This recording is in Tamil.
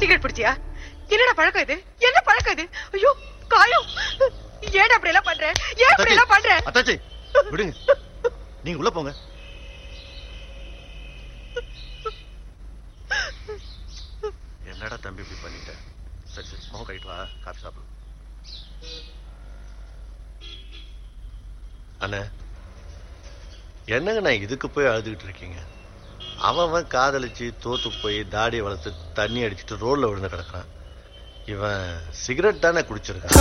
சிகரெட் பிடிச்சியா என்னடா பழக்கம் இது என்ன பழக்கம் இது ஐயோ காயம் ஏன் அப்படி எல்லாம் பண்ற ஏன் அப்படி எல்லாம் பண்ற அத்தாச்சி விடுங்க நீங்க உள்ள போங்க என்னடா தம்பி இப்படி பண்ணிட்ட சரி சரி முகம் கழிட்டு வா காஃபி சாப்பிடு அண்ணே என்னங்க நான் இதுக்கு போய் அழுதுகிட்டு இருக்கீங்க அவன் அவன் காதலிச்சு தோத்து போய் தாடியை வளர்த்து தண்ணி அடிச்சிட்டு ரோட்ல விழுந்து கிடக்குறான் இவன் சிகரெட் தானே குடிச்சிருக்கான்